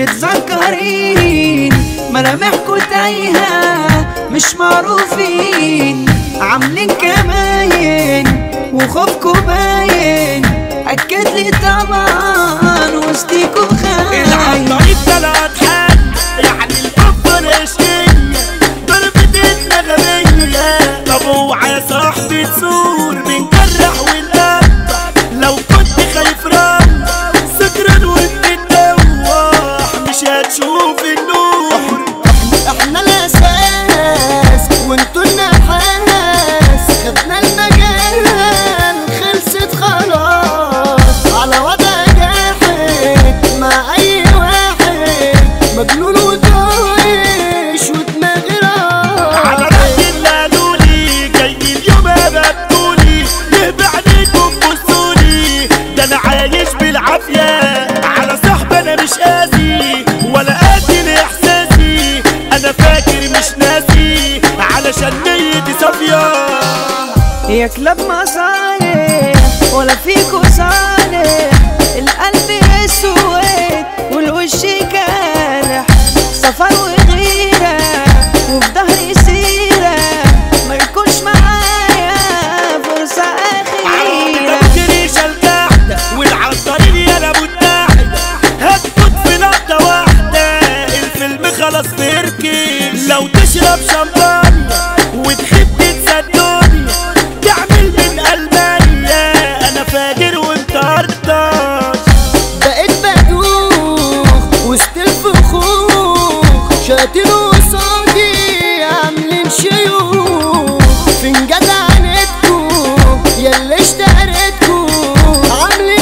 متذكرين ملامحكوا تايهة مش معروفين عاملين كماين وخوفكوا باين أكد لي طبعا وسطيكوا خاين العطاريد تلات حد يعني الأفضل عشقية ضربتنا غبية طب اوعى يا صاحبي تزور بنجرح ونقطع لو كنت خايف رم سكران وانت تدوح مش هتشوف النور احنا الاساس وانتوا النحاس خدنا المجال خلصت خلاص على وضع جاحد مع اي واحد مجنون وطايش ودماغي على راح رأي اللي قالولي جاي اليوم ابدولي ليه بعينيكم بصولي ده انا عايش بالعافية على صاحب انا مش قاسي ولا قاتل احساسي انا فاكر مش ناسي علشان نيتي صافية يا كلاب مصالح ولا فيكوا صالح القلب اسود والوش كالح سفر وغيرة وفي ظهري سيرة ما يكونش معايا فرصة أخيرة الريشة القاعدة والعطارين يا ابو التاعدة هتموت في لقطة واحدة الفيلم خلاص بيركن لو تشرب شمبانيا وتحب تصدقني تعمل من ألمانيا أنا فاجر وأنت أرطاش بقيت بدوخ وسط الفخوخ شاتين قصادي عاملين شيوخ فنجان عينتكو ياللي اشتريتكو عاملين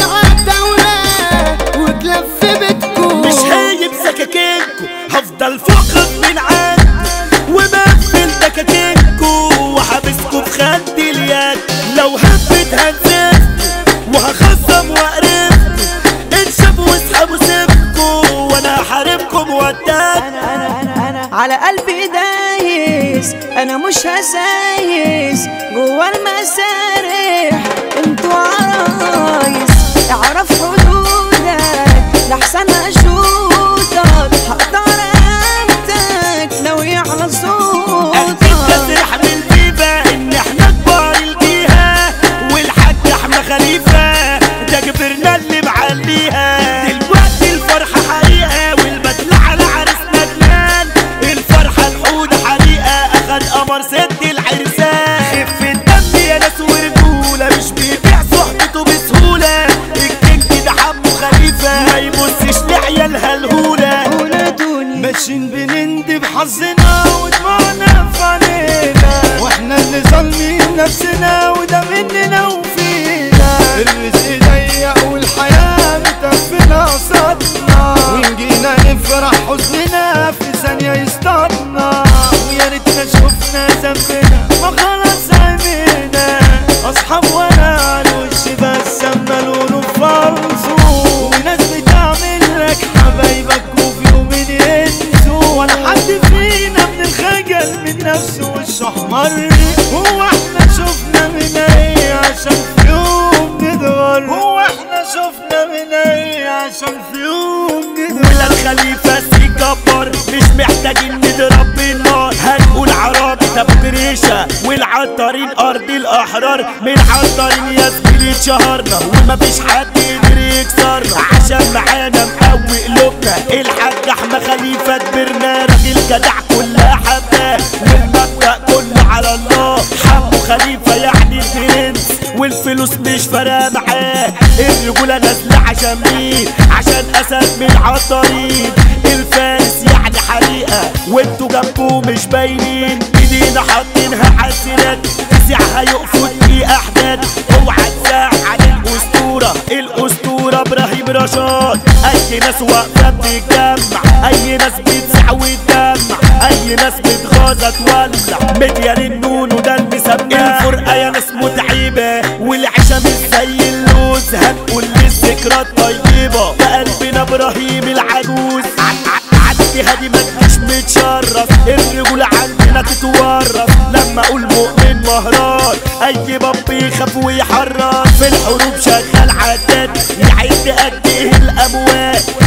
عالدولة وكلاب في بيتكو مش هايب سكاكينكو هفضل فوقك من عندكو ومقفل دكاكينكو وحابسكو في خد اليد لو هبت هنزفكو وهخصم وقرفكو انشبوا واسحبوا سيبكو وانا هحاربكم وداد على قلبي دايس انا مش هسايس جوا المسارح انتوا عرايس اعرف حدودك لحسن اشوطك هقطع رقبتك لو يعلى أكيد صوتك تسرح من البيبة إن إحنا كبار الجهة والحاج أحمد خليفة ده كبرنا اللي معليها دلوقتي الفرحة حقيقة والبدلة على عرس ندمان الفرحة الحودة حريقة أخد قمر ست العرسان خف الدم يا ناس ورجولة مش بيبيع صحبته بسهولة الكينج ده حمو خليفة ما يبصش لعيالها الهولة ولدوني ماشيين بنندب حظنا ودموعنا في عينينا واحنا اللي ظالمين نفسنا وده مننا وفينا الرزق ضيق والحياة متقفلة قصادنا ونجينا نفرح حزننا في ثانية يصطادنا ويا ريتنا شفنا ذنبنا ما خلاص عمينا اصحاب وانا على الوش بس اما لونه فالصو وناس بتعمل لك حبايبك وفي يوم ينسوا ولا حد فينا من الخجل من نفسه وشه احمر هو احنا شفنا من ايه عشان في يوم نتغر هو احنا شفنا من ايه عشان في يوم نتغر ولا الخليفة سيكبر مش محتاجين نضرب بالنار هنقول عرابي طب بريشة والعطارين أرض الأحرار من عطارين يا زميلي اتشهرنا ومفيش حد يقدر يكسرنا عشان معانا مقوي قلوبنا الحاج أحمد خليفة كبرنا راجل جدع كلها حباه والمبدأ كله على الله حمو خليفة يعني البرنس والفلوس مش فارقة معاه الرجولة نازلة عشان مين عشان أسد من عطارين الفارس يعني حريقة وانتوا جنبه مش باينين ايدينا حاطينها عالسنات تسعها يقفوا في احداد اوعى تساع عن الاسطورة الاسطورة ابراهيم رشاد اي ناس واقفة بتتجمع اي ناس بتسع وتدمع اي ناس بتغاظة تولع مليان النون وده المسمى الفرقة يا ناس متعبة والعشا مش زي اللوز هنقول للذكرى الطيبة بقلبنا ابراهيم العجوز ع- ع- عدي هادي ما تجيش متشرف الرجولة عندنا تتورث لما اقول مؤمن مهران اي باب يخاف ويحرر في الحروب شغال عداد يعد قد ايه الاموال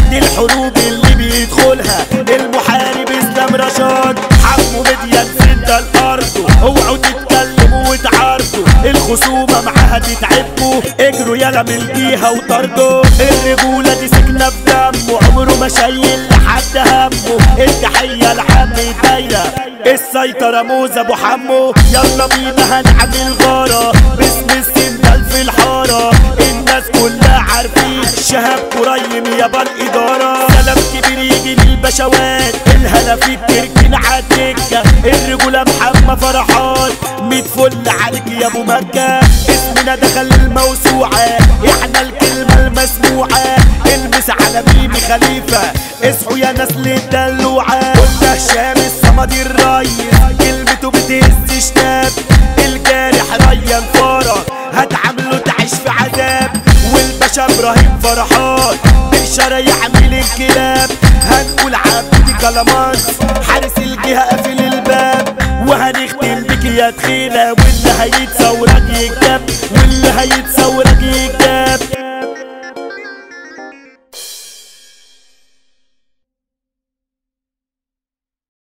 دي الحروب اللي بيدخلها المحارب اسلام رشاد حمو مديان سد الارض اوعوا تتكلموا وتعارضوا الخصومه معاها تتعبكوا اجروا يلا من الجيهه وطردوا الرجوله دي سكنه في دمه عمره ما شايل لحد همه التحيه لحم الدايره السيطرة موزة ابو حمو يلا بينا هنعمل غارة باسم السندال في الحارة الناس كلها عارفين شهاب قريم يابا الإدارة سلام كبير يجي للبشوات الهلا في التركين عالدكة الرجولة محمد فرحات ميت فل عليك يا ابو مكة اسمنا دخل الموسوعة احنا الكلمة المسموعة البس على ميمي خليفة اصحوا يا ناس للدلوعة قلنا هشام الصمد الريس كلمته بتهز شتاب الجارح ريان فرج هتعامله تعيش في عذاب والباشا ابراهيم فرحات بإشارة يعمل الكلاب هنقول عبدي كلامات حارس الجهة قافل الباب وهنختم بك يا تخيلة واللي هيتصورك يكتب واللي هيتصورك يكتب